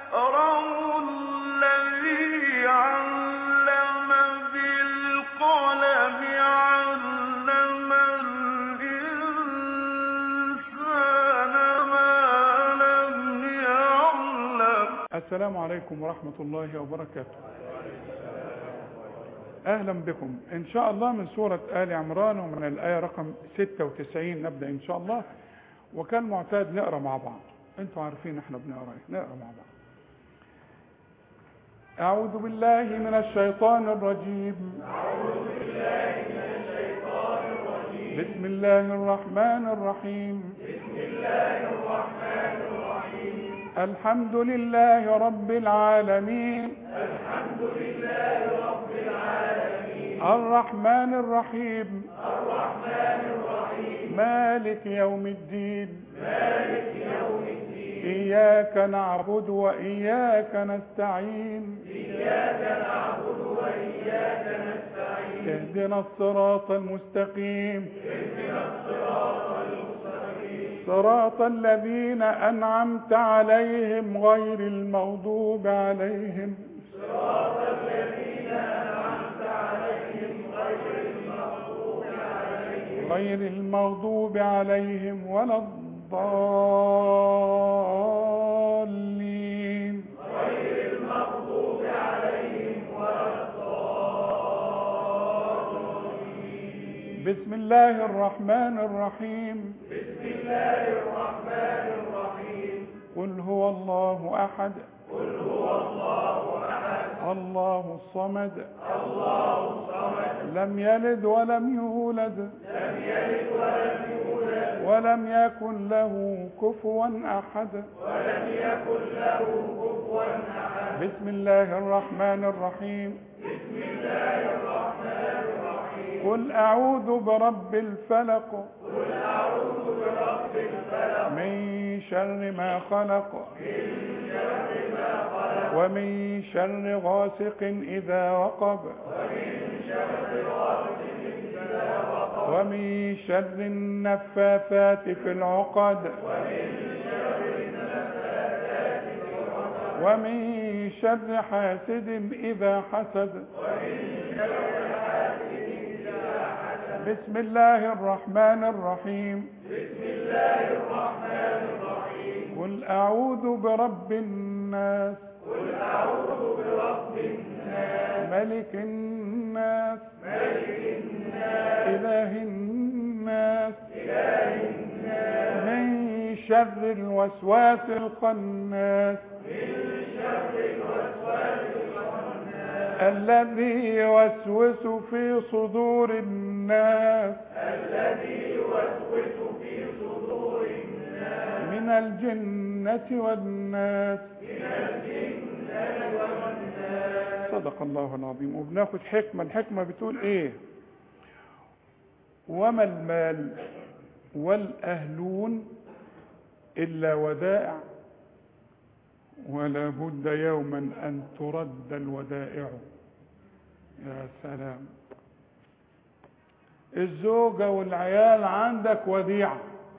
أكرم الذي علم بالقلم علم الإنسان ما لم يعلم السلام عليكم ورحمة الله وبركاته أهلا بكم إن شاء الله من سورة آل عمران ومن الآية رقم 96 نبدأ إن شاء الله وكان معتاد نقرأ مع بعض أنتوا عارفين إحنا بنقرأ إيه نقرأ مع بعض أعوذ بالله من الشيطان الرجيم بسم الله الرحمن الرحيم الحمد لله رب العالمين الحمد لله رب العالمين الرحمن الرحيم الرحمن الرحيم مالك يوم الدين مالك يوم الدين إياك نعبد وإياك نستعين إياك نعبد وإياك نستعين اهدنا الصراط المستقيم صراط الذين أنعمت عليهم غير المغضوب عليهم صراط الذين أنعمت عليهم غير المغضوب عليهم ولا الضالين غير المغضوب عليهم ولا الضالين بسم الله الرحمن الرحيم قل هو الله أحد قل هو الله أحد الله الصمد الله الصمد لم يلد ولم يولد لم يلد ولم يولد ولم يكن له كفوا أحد ولم يكن له كفوا أحد بسم الله الرحمن الرحيم بسم الله الرحمن الرحيم قل أعوذ برب الفلق من شر ما خلق ومن شر غاسق إذا وقب ومن شر النفاثات في العقد ومن شر حاسد إذا حسد بسم الله الرحمن الرحيم قل أعوذ برب الناس قل أعوذ برب الناس ملك الناس ملك الناس إله الناس إله الناس من شر الوسواس الخناس من شر الوسواس الخناس الذي يوسوس في صدور الناس من الجنة والناس من الجنة والناس صدق الله العظيم وبناخد حكمة الحكمة بتقول ايه وما المال والأهلون إلا ودائع ولا بد يوما أن ترد الودائع يا سلام الزوجة والعيال عندك وديعة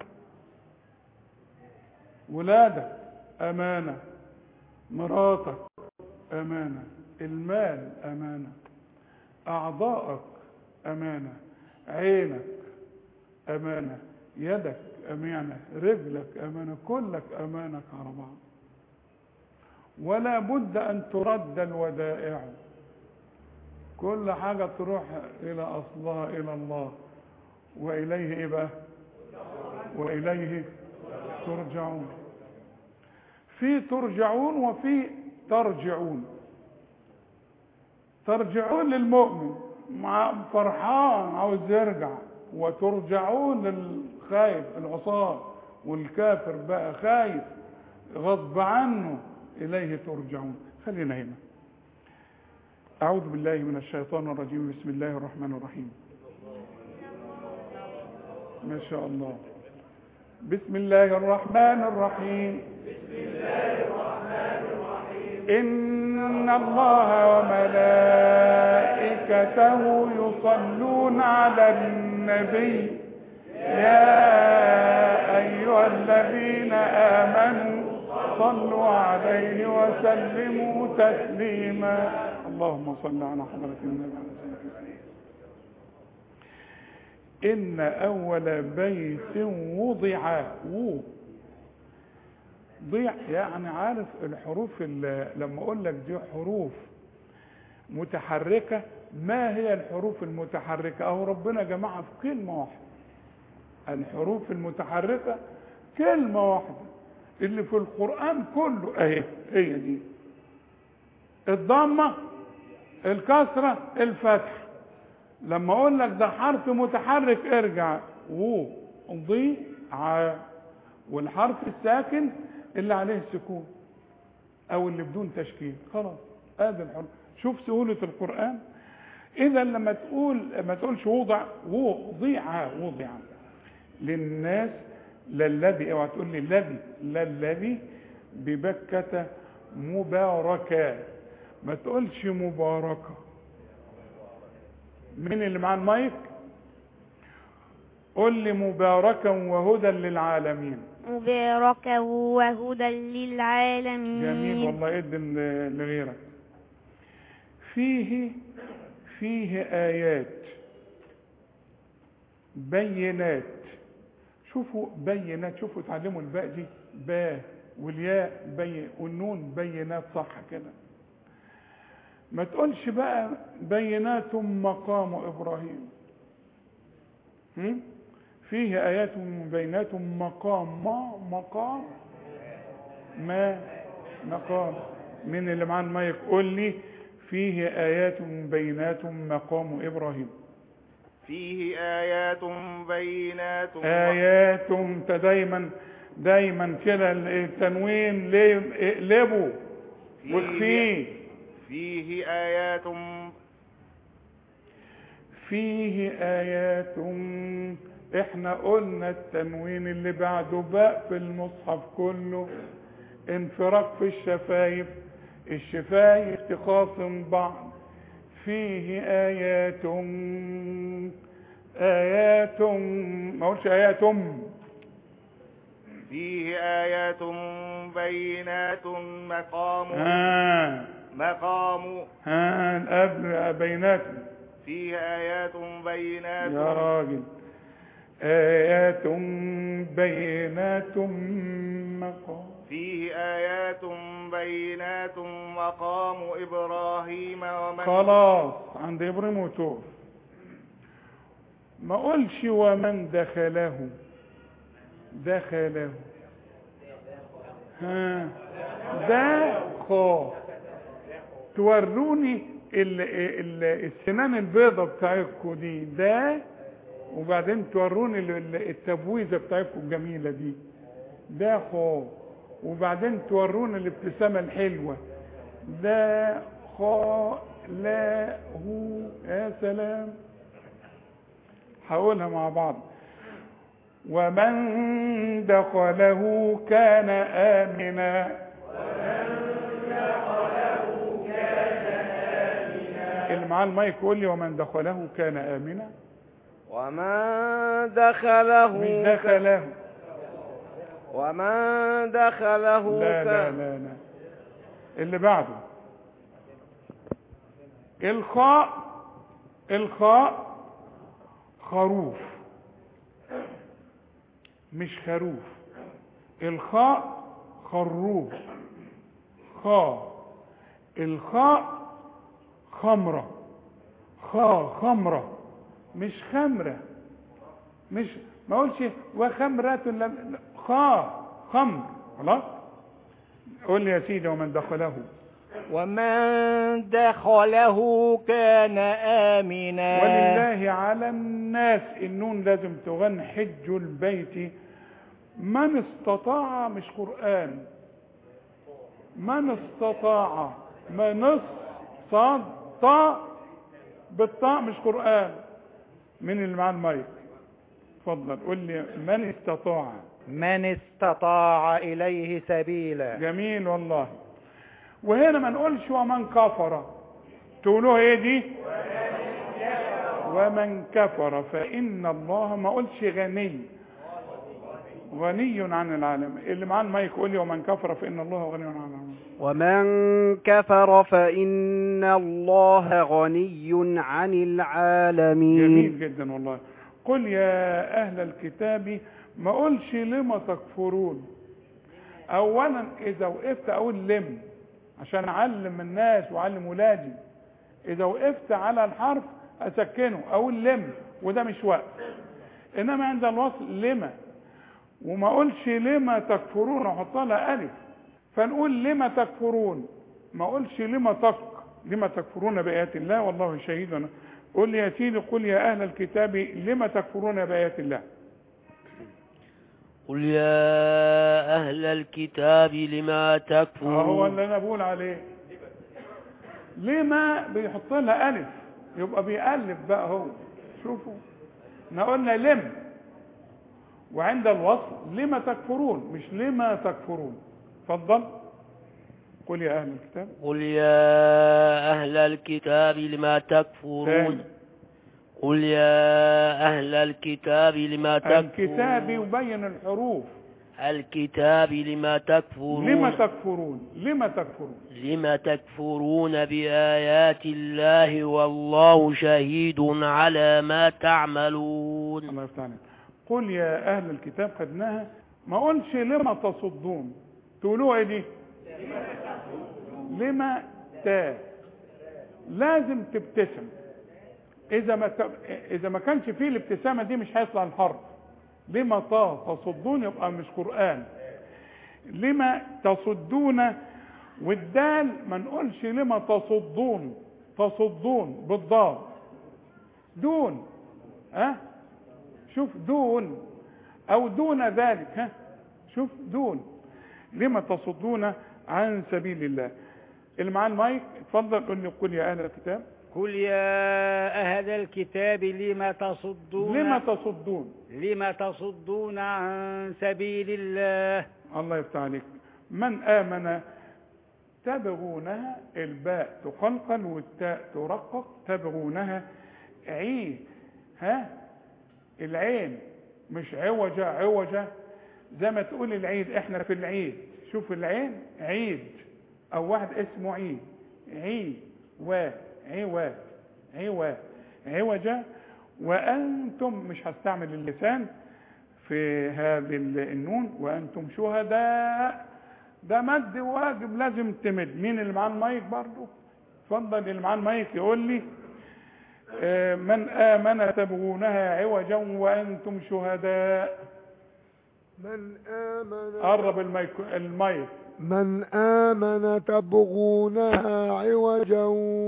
ولادك أمانة مراتك أمانة المال أمانة أعضائك أمانة عينك أمانة يدك أمانة رجلك أمانة كلك أمانك على بعض ولا بد أن ترد الودائع كل حاجة تروح إلى أصلها إلى الله وإليه إيه بقى وإليه ترجعون في ترجعون وفي ترجعون ترجعون للمؤمن مع فرحان عاوز يرجع وترجعون للخايف العصاة والكافر بقى خايف غصب عنه إليه ترجعون خلينا هنا أعوذ بالله من الشيطان الرجيم بسم الله الرحمن الرحيم ما شاء الله بسم الله الرحمن الرحيم بسم الله الرحمن الرحيم إن الله وملائكته يصلون على النبي يا أيها الذين آمنوا صلوا عليه وسلموا تسليما اللهم صل على حضرة النبي إن أول بيت وضع و ضيع يعني عارف الحروف اللي لما أقول لك دي حروف متحركة ما هي الحروف المتحركة أهو ربنا جمعها في كلمة واحدة الحروف المتحركة كلمة واحدة اللي في القرآن كله اهي هي دي الضمة الكسرة الفتح لما اقول لك ده حرف متحرك ارجع و ضي ع والحرف الساكن اللي عليه سكون او اللي بدون تشكيل خلاص ادي الحرف شوف سهولة القرآن اذا لما تقول ما تقولش وضع وضيع وضع للناس للذي اوعى تقول لي الذي للذي ببكة مباركة ما تقولش مباركة مين اللي معاه المايك قول لي مباركا وهدى للعالمين مباركا وهدى للعالمين جميل والله ادم لغيرك فيه فيه آيات بينات شوفوا بينات شوفوا اتعلموا الباء دي باء والياء بي والنون بينات صح كده ما تقولش بقى بينات مقام ابراهيم هم؟ فيه ايات بينات مقام ما مقام ما مقام من اللي معاه المايك قول لي فيه ايات بينات مقام ابراهيم فيه آيات بينات آيات انت دايما دايما كده التنوين ليه اقلبه واخفيه فيه آيات فيه آيات احنا قلنا التنوين اللي بعده باء في المصحف كله انفراج في الشفايف الشفايف تخاصم بعض فيه آيات آيات ما قلتش آيات فيه آيات بينات مقام ها مقام ها الأب بينات فيه آيات بينات يا راجل آيات بينات مقام فيه آيات بينات مقام إبراهيم ومن خلاص عند إبراهيم وتوف ما قولش ومن دخله دخله ها ده خا توروني ال ال السنان البيضة بتاعتكم دي ده وبعدين توروني ال- ال- التبويزة بتاعتكم الجميلة دي ده خا وبعدين توروني الابتسامة الحلوة ده خا لا هو يا سلام هقولها مع بعض ومن دخله كان آمنا اللي معاه المايك يقول لي ومن دخله كان آمنا ومن دخله مش دخله ومن دخله لا لا كان لا لا اللي بعده الخاء الخاء خروف مش خروف الخاء خروف خاء الخاء خمرة خاء خمرة مش خمرة مش ما اقولش وخمرة لا- لا، خاء خمر خلاص قول لي يا سيدي ومن دخله ومن دخله كان آمنا ولله على الناس النون لازم تغن حج البيت من استطاع مش قرآن من استطاع من صاد طاء بالطاء مش قرآن من اللي معاه المايك اتفضل قول لي من استطاع من استطاع إليه سبيلا جميل والله وهنا ما نقولش ومن كفر تقولوها ايه دي ومن كفر فإن الله ما قلش غني غني عن العالم اللي معاه المايك يقول لي ومن كفر فإن الله غني عن العالم ومن كفر فإن الله غني عن العالمين جميل جدا والله قل يا أهل الكتاب ما قولش لما تكفرون أولا إذا وقفت أقول لم عشان أعلم الناس وأعلم ولادي إذا وقفت على الحرف أسكنه أقول لم وده مش وقت إنما عند الوصل لما وما أقولش لما تكفرون أحط لها ألف فنقول لما تكفرون ما أقولش لما تك لما تكفرون بآيات الله والله شهيد قل لي يا سيدي قل يا أهل الكتاب لما تكفرون بآيات الله قل يا أهل الكتاب لما هو تكفرون اللي انا بقول عليه لما بيحط لها الف يبقى بيألف بقى هو شوفوا احنا قلنا لم وعند الوصل لما تكفرون مش لما تكفرون اتفضل قل يا اهل الكتاب قل يا أهل الكتاب لما تكفرون تاني. قل يا أهل الكتاب لما تكفرون الكتاب يبين الحروف الكتاب لما تكفرون لما تكفرون لما تكفرون لم تكفرون بآيات الله والله شهيد على ما تعملون الله يفتح عليك قل يا اهل الكتاب خدناها ما قلش لما تصدون تقولوا ايه دي لما تا لازم تبتسم اذا ما ت... اذا ما كانش فيه الابتسامه دي مش هيطلع الحرف لما تا تصدون يبقى مش قران لما تصدون والدال ما نقولش لما تصدون تصدون بالضاد دون ها شوف دون او دون ذلك ها شوف دون لما تصدون عن سبيل الله اللي معاه المايك اتفضل قول لي قل يا اهل الكتاب قل يا أهل الكتاب لم تصدون لما تصدون لم تصدون عن سبيل الله الله يفتح عليك من امن تبغونها الباء تقلقل والتاء ترقق تبغونها عين ها العين مش عوجة عوجة زي ما تقول العيد احنا في العيد شوف العين عيد او واحد اسمه عيد عي و عوا عوا عوجة وانتم مش هستعمل اللسان في هذه النون وانتم شهداء ده مد واجب لازم تمد مين اللي معاه المايك برضه اتفضل اللي معاه المايك يقول لي آه، من آمن تبغونها عوجا وأنتم شهداء من آمن قرب المايك المايك من آمن تبغونها عوجا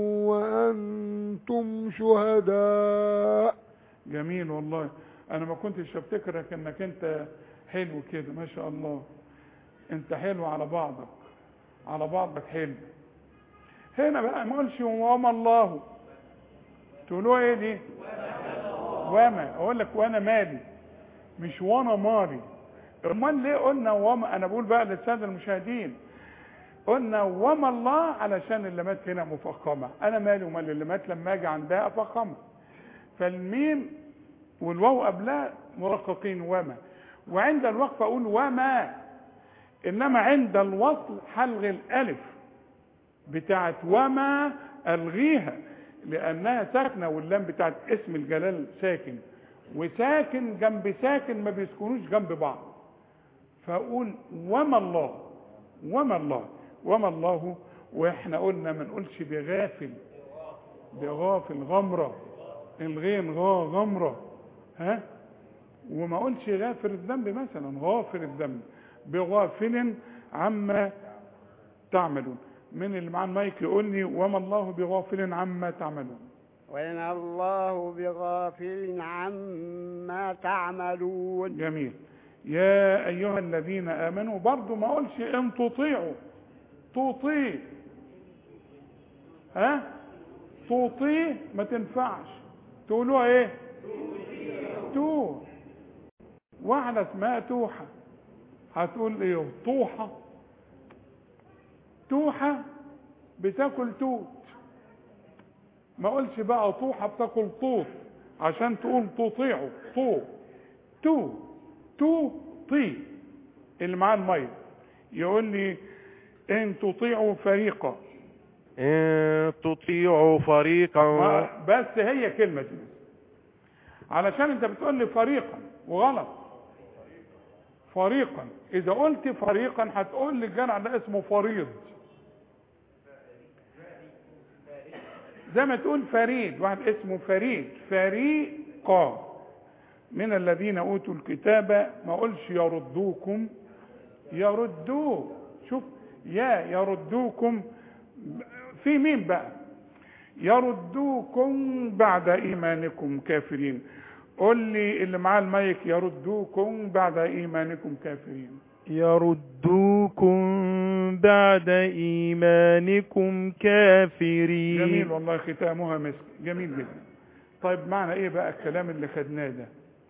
وأنتم شهداء جميل والله انا ما كنتش افتكرك انك انت حلو كده ما شاء الله انت حلو على بعضك على بعضك حلو هنا بقى ما قالش وما الله تقولوا ايه دي وما اقول لك وانا مالي مش وانا مالي امال ليه قلنا وما انا بقول بقى للساده المشاهدين قلنا وما الله علشان اللمات هنا مفخمه انا مالي ومال اللمات لما اجي عندها افخمها فالميم والواو قبلها مرققين وما وعند الوقف اقول وما انما عند الوصل حلغ الالف بتاعت وما الغيها لانها ساكنه واللام بتاعت اسم الجلال ساكن وساكن جنب ساكن ما بيسكنوش جنب بعض فاقول وما الله وما الله وما الله واحنا قلنا ما نقولش بغافل بغافل غمره الغين غا غمره ها وما اقولش غافر الذنب مثلا غافر الذنب بغافل عما تعملون من اللي معاه المايك يقول لي وما الله بغافل عما تعملون وما الله بغافل عما تعملون جميل يا ايها الذين امنوا برضو ما اقولش ان تطيعوا تطيع ها تطيع ما تنفعش تقولوها ايه تو واحدة اسمها توحة هتقول ايه طوحة توحة بتاكل توت ما اقولش بقى طوحة بتاكل طوط عشان تقول تطيعه طو تو تو طي اللي معاه الميه يقول لي ان تطيعوا فريقا إن تطيعوا فريقا ما- بس هي كلمة دي علشان انت بتقول لي فريقا وغلط فريقا اذا قلت فريقا هتقول لي الجرع ده اسمه فريض زي ما تقول فريد واحد اسمه فريد فريقا من الذين اوتوا الكتاب ما اقولش يردوكم يردوه شوف يا يردوكم في مين بقى يردوكم بعد ايمانكم كافرين قول لي اللي معاه المايك يردوكم بعد ايمانكم كافرين يردوكم بعد إيمانكم كافرين جميل والله ختامها مسك جميل جدا طيب معنى ايه بقى الكلام اللي خدناه ده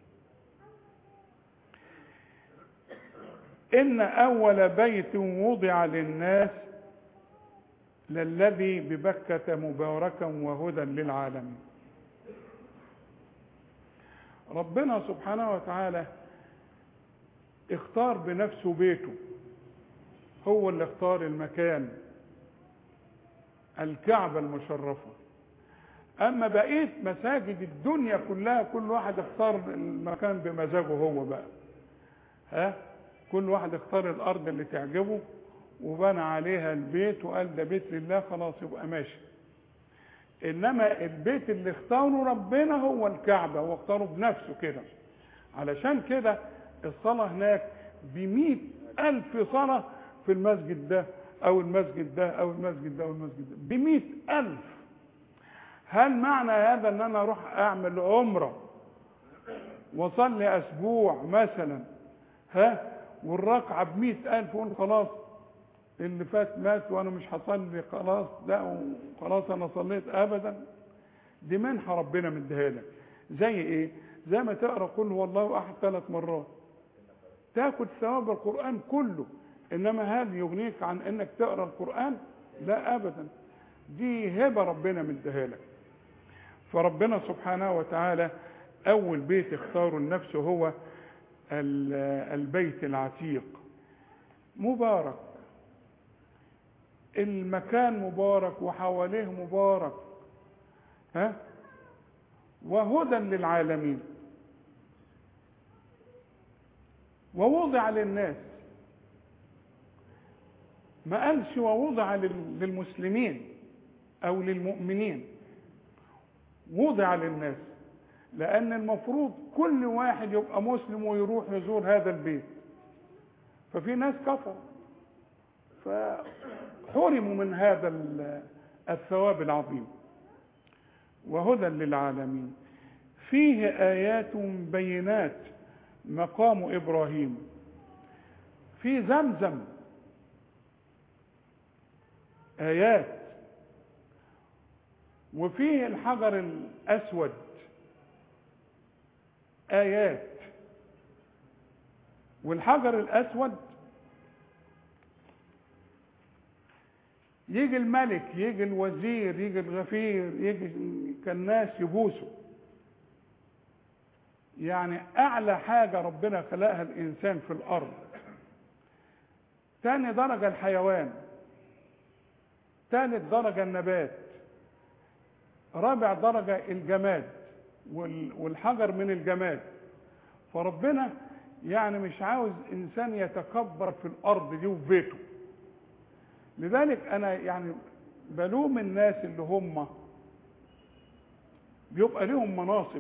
ان اول بيت وضع للناس للذي ببكة مباركا وهدى للعالمين ربنا سبحانه وتعالى اختار بنفسه بيته هو اللي اختار المكان الكعبة المشرفة أما بقية مساجد الدنيا كلها كل واحد اختار المكان بمزاجه هو بقى ها كل واحد اختار الأرض اللي تعجبه وبنى عليها البيت وقال ده بيت لله خلاص يبقى ماشي إنما البيت اللي اختاره ربنا هو الكعبة واختاره بنفسه كده علشان كده الصلاة هناك بمئة ألف صلاة في المسجد ده أو المسجد ده أو المسجد ده أو المسجد ده بمئة ألف هل معنى هذا ان انا اروح اعمل عمرة واصلي اسبوع مثلا ها والركعة بمئة الف وقول خلاص اللي فات مات وانا مش هصلي خلاص لا خلاص انا صليت ابدا دي منحة ربنا مديها لك زي ايه زي ما تقرا قل هو الله احد ثلاث مرات تاخد ثواب القرآن كله انما هل يغنيك عن انك تقرا القرآن لا ابدا دي هبة ربنا مديها لك فربنا سبحانه وتعالى أول بيت اختاره لنفسه هو ال- البيت العتيق مبارك المكان مبارك وحواليه مبارك ها وهدى للعالمين ووضع للناس ما قالش ووضع لل- للمسلمين او للمؤمنين وضع للناس لان المفروض كل واحد يبقى مسلم ويروح يزور هذا البيت ففي ناس كفروا فحرموا من هذا ال- الثواب العظيم وهدى للعالمين فيه ايات بينات مقام ابراهيم في زمزم ايات وفيه الحجر الاسود ايات والحجر الاسود يجي الملك يجي الوزير يجي الغفير يجي كالناس يبوسوا يعني اعلى حاجه ربنا خلقها الانسان في الارض تاني درجه الحيوان ثالث درجة النبات رابع درجة الجماد وال- والحجر من الجماد فربنا يعني مش عاوز انسان يتكبر في الارض دي وفي بيته لذلك انا يعني بلوم الناس اللي هم بيبقى ليهم مناصب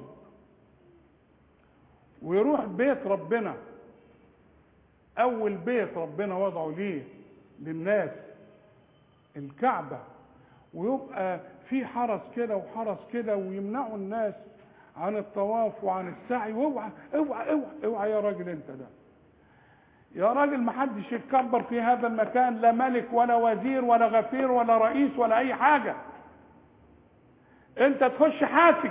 ويروح بيت ربنا اول بيت ربنا وضعه ليه للناس الكعبة ويبقى في حرس كده وحرس كده ويمنعوا الناس عن الطواف وعن السعي واوعى اوعى اوعى اوعى يا راجل انت ده يا راجل ما حدش يتكبر في هذا المكان لا ملك ولا وزير ولا غفير ولا رئيس ولا اي حاجة انت تخش حافي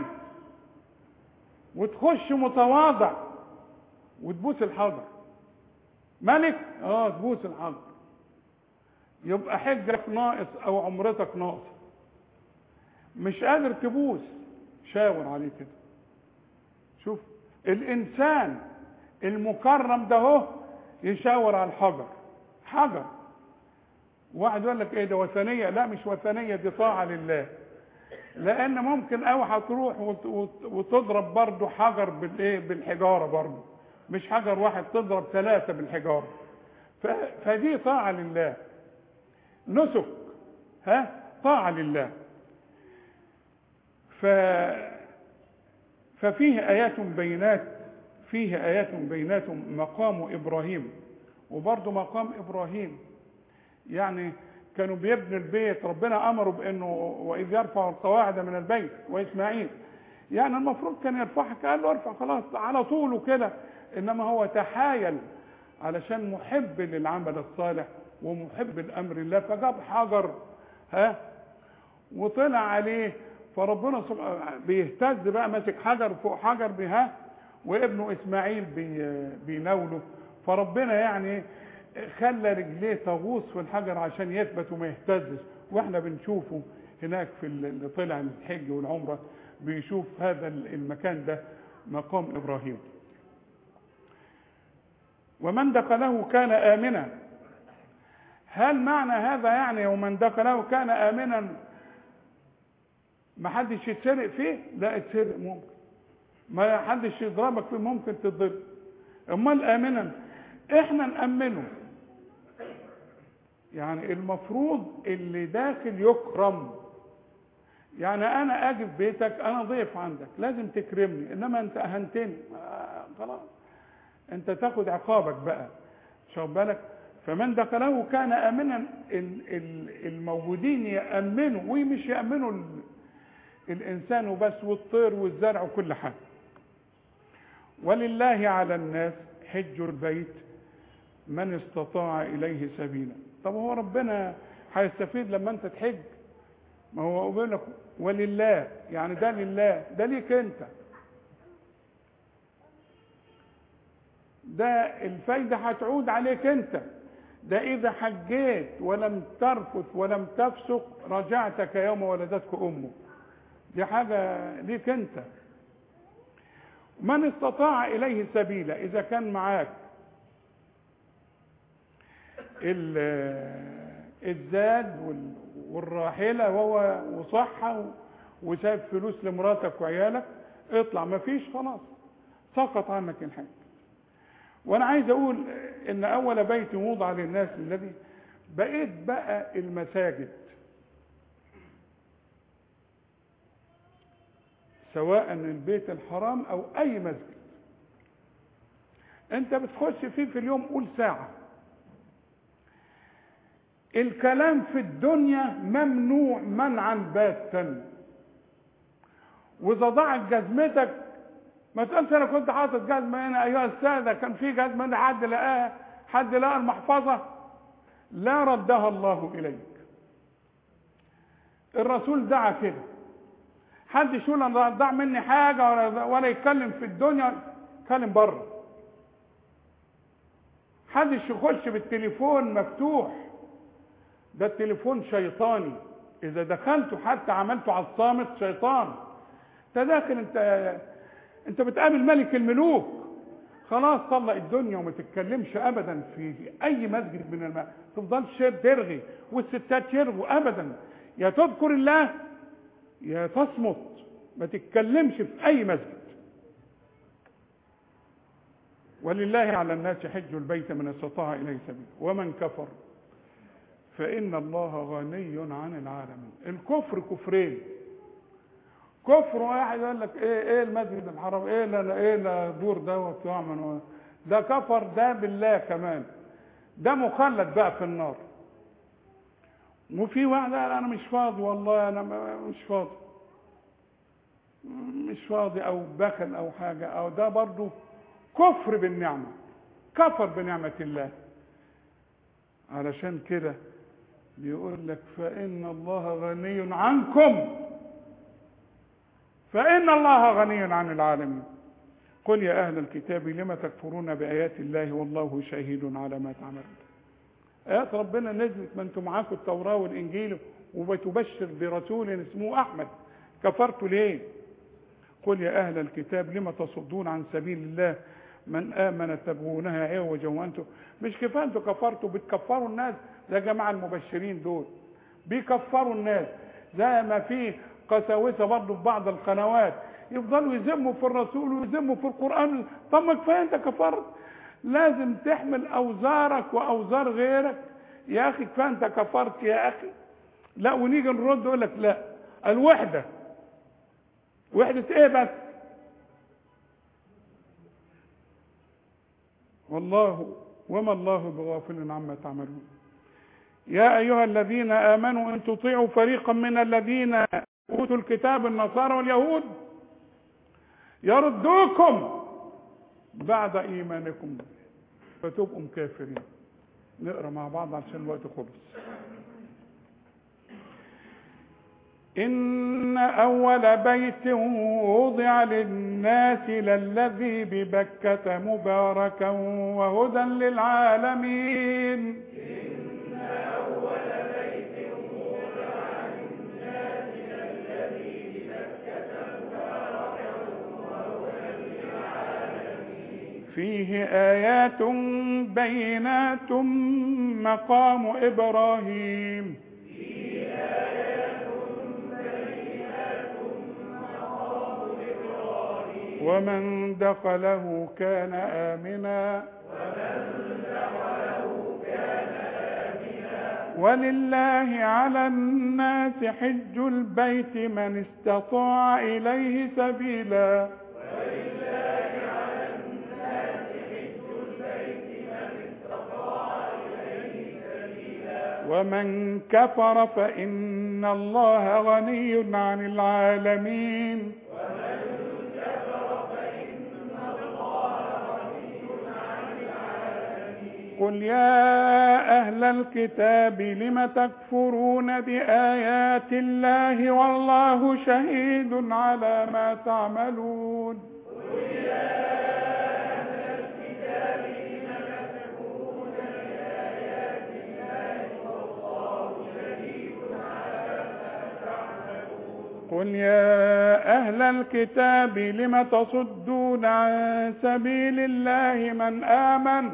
وتخش متواضع وتبوس الحجر ملك اه تبوس الحجر يبقى حجك ناقص او عمرتك ناقصه مش قادر تبوس شاور عليه كده شوف الانسان المكرم ده هو يشاور على الحجر حجر واحد يقول لك ايه ده وثنيه لا مش وثنيه دي طاعه لله لان ممكن قوي هتروح وت- وت- وتضرب برضه حجر بالايه بالحجاره برضه مش حجر واحد تضرب ثلاثه بالحجاره ف- فدي طاعه لله نسك ها طاعه لله ف ففيه آيات بينات فيه آيات بينات مقام إبراهيم وبرضه مقام إبراهيم يعني كانوا بيبنوا البيت ربنا أمروا بأنه وإذ يرفع القواعد من البيت وإسماعيل يعني المفروض كان يرفعها قال له ارفع خلاص على طوله كده إنما هو تحايل علشان محب للعمل الصالح ومحب لأمر الله فجاب حجر ها وطلع عليه فربنا سبحانه بيهتز بقى ماسك حجر فوق حجر بها وابنه اسماعيل بي بيناوله فربنا يعني خلى رجليه تغوص في الحجر عشان يثبت وما يهتزش واحنا بنشوفه هناك في اللي طلع الحج والعمره بيشوف هذا المكان ده مقام ابراهيم ومن دخله كان امنا هل معنى هذا يعني ومن دخله كان امنا ما حدش يتسرق فيه لا اتسرق ممكن ما حدش يضربك فيه ممكن تضرب امال امنا احنا نامنه يعني المفروض اللي داخل يكرم يعني انا اجي في بيتك انا ضيف عندك لازم تكرمني انما انت اهنتني آه خلاص انت تاخد عقابك بقى شوف بالك فمن دخله كان امنا ال- ال- الموجودين يامنوا ومش يامنوا ال- الانسان وبس والطير والزرع وكل حاجه ولله على الناس حج البيت من استطاع اليه سبيلا طب هو ربنا هيستفيد لما انت تحج ما هو بيقول لك ولله يعني ده لله ده ليك انت ده الفايده هتعود عليك انت ده اذا حجيت ولم ترفث ولم تفسق رجعتك يوم ولدتك امك دي حاجة ليك انت من استطاع اليه سبيلا اذا كان معاك ال- الزاد وال- والراحلة وهو وصحة وساب فلوس لمراتك وعيالك اطلع مفيش خلاص سقط عنك الحج وانا عايز اقول ان اول بيت وضع للناس الذي بقيت بقى المساجد سواء البيت الحرام او اي مسجد انت بتخش فيه في اليوم قول ساعة الكلام في الدنيا ممنوع منعا باتا واذا ضاعت جزمتك ما تقولش انا كنت حاطط جزمه هنا ايها الساده كان في جزمه هنا حد لقاها حد لقى المحفظه لا ردها الله اليك الرسول دعا كده حد يقول انا ضاع مني حاجه ولا ولا يتكلم في الدنيا يتكلم بره حدش يخش بالتليفون مفتوح ده التليفون شيطاني اذا دخلته حتى عملته على الصامت شيطان انت داخل انت انت بتقابل ملك الملوك خلاص طلق الدنيا وما تتكلمش ابدا في اي مسجد من الماء تفضلش ترغي والستات يرغوا ابدا يا تذكر الله يا تصمت ما تتكلمش في اي مسجد ولله على الناس حج البيت من استطاع اليه سبيلا ومن كفر فان الله غني عن العالمين الكفر كفرين كفر واحد يقول لك ايه ايه المسجد الحرام ايه لا ايه لا دور دوت يعمل ده كفر ده بالله كمان ده مخلد بقى في النار وفي واحد قال انا مش فاضي والله انا م- مش فاضي مش فاضي او بخل او حاجه او ده برضو كفر بالنعمه كفر بنعمه الله علشان كده بيقول لك فان الله غني عنكم فإن الله غني عن العالمين قل يا أهل الكتاب لم تكفرون بآيات الله والله شهيد على ما تعملون آيات ربنا نزلت ما انتم معاكم التوراة والإنجيل وبتبشر برسول اسمه أحمد كفرتوا ليه قل يا أهل الكتاب لم تصدون عن سبيل الله من آمن تبغونها عوجا وأنتم مش كفاية أنتوا كفرتوا بتكفروا الناس زي جماعة المبشرين دول بيكفروا الناس زي ما في قساوسة برضه في بعض القنوات يفضلوا يذموا في الرسول ويذموا في القرآن طب ما كفاية أنت كفرت لازم تحمل أوزارك وأوزار غيرك يا أخي كفاية أنت كفرت يا أخي لا ونيجي نرد يقول لك لا الوحدة وحدة إيه بس والله وما الله بغافل عما تعملون يا أيها الذين آمنوا إن تطيعوا فريقا من الذين أوتوا الكتاب النصارى واليهود يردوكم بعد إيمانكم فتبقوا كافرين نقرأ مع بعض عشان الوقت خلص إن أول بيت وضع للناس للذي ببكة مباركا وهدى للعالمين فيه آيات بينات مقام إبراهيم ومن دخله كان آمنا ولله على الناس حج البيت من استطاع إليه سبيلا ومن كفر فإن الله غني عن العالمين قل يا أهل الكتاب لم تكفرون بآيات الله والله شهيد على ما تعملون قل يا أهل الكتاب لم تصدون عن سبيل الله من آمن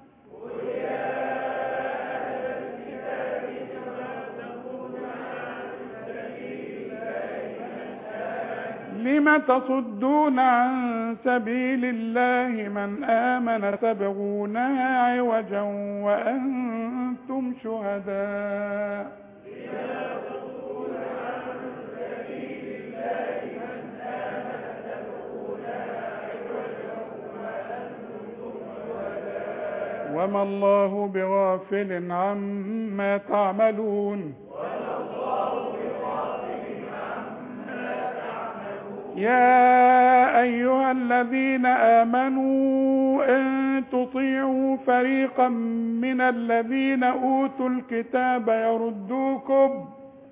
لم تصدون عن سبيل الله من آمن تبغونها عوجا وأنتم شهداء وما الله بغافل عما تعملون يا أيها الذين آمنوا إن تطيعوا فريقا من الذين أوتوا الكتاب يردوكم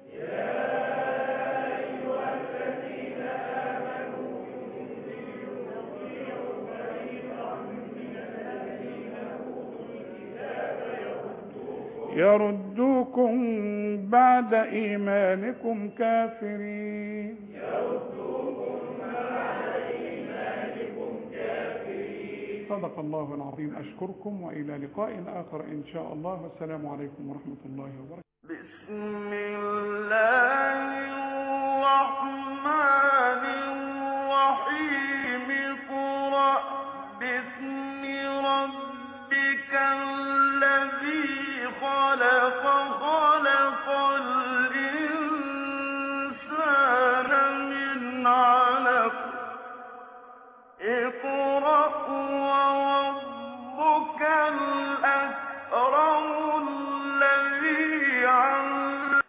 يردوكم بعد إيمانكم كافرين صدق الله العظيم أشكركم وإلى لقاء آخر إن شاء الله والسلام عليكم ورحمة الله وبركاته بسم الله الرحمن الرحيم اقرأ باسم ربك الذي خلق خلق الإنسان من علق اقرأ